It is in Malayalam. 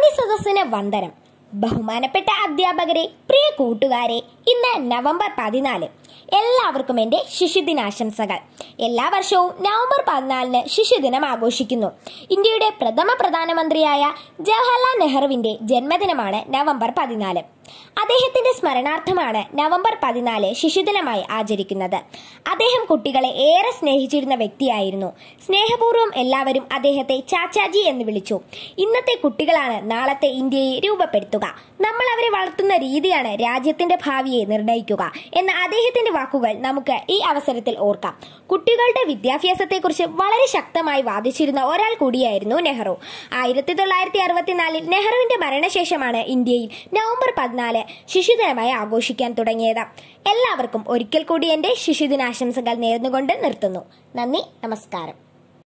സദസ്സിന് വന്ദനം ബഹുമാനപ്പെട്ട അധ്യാപകരെ പ്രിയ കൂട്ടുകാരെ ഇന്ന് നവംബർ പതിനാല് എല്ലാവർക്കും എൻ്റെ ശിശുദിനാശംസകൾ എല്ലാ വർഷവും നവംബർ പതിനാലിന് ശിശുദിനം ആഘോഷിക്കുന്നു ഇന്ത്യയുടെ പ്രഥമ പ്രധാനമന്ത്രിയായ ജവഹർലാൽ നെഹ്റുവിന്റെ ജന്മദിനമാണ് നവംബർ പതിനാല് അദ്ദേഹത്തിന്റെ സ്മരണാർത്ഥമാണ് നവംബർ പതിനാല് ശിശുദിനമായി ആചരിക്കുന്നത് അദ്ദേഹം കുട്ടികളെ ഏറെ സ്നേഹിച്ചിരുന്ന വ്യക്തിയായിരുന്നു സ്നേഹപൂർവ്വം എല്ലാവരും അദ്ദേഹത്തെ ചാച്ചാജി എന്ന് വിളിച്ചു ഇന്നത്തെ കുട്ടികളാണ് നാളത്തെ ഇന്ത്യയെ രൂപപ്പെടുത്തുക നമ്മൾ അവരെ വളർത്തുന്ന രീതിയാണ് രാജ്യത്തിന്റെ ഭാവിയെ നിർണ്ണയിക്കുക എന്ന അദ്ദേഹത്തിന്റെ വാക്കുകൾ നമുക്ക് ഈ അവസരത്തിൽ ഓർക്കാം കുട്ടികളുടെ വിദ്യാഭ്യാസത്തെക്കുറിച്ച് വളരെ ശക്തമായി വാദിച്ചിരുന്ന ഒരാൾ കൂടിയായിരുന്നു നെഹ്റു ആയിരത്തി തൊള്ളായിരത്തി അറുപത്തിനാലിൽ നെഹ്റുവിന്റെ മരണശേഷമാണ് ഇന്ത്യയിൽ നവംബർ പതിനാല് ശിശുദിനമായി ആഘോഷിക്കാൻ തുടങ്ങിയത് എല്ലാവർക്കും ഒരിക്കൽ കൂടി എന്റെ ശിശുദിനാശംസകൾ നേർന്നുകൊണ്ട് നിർത്തുന്നു നന്ദി നമസ്കാരം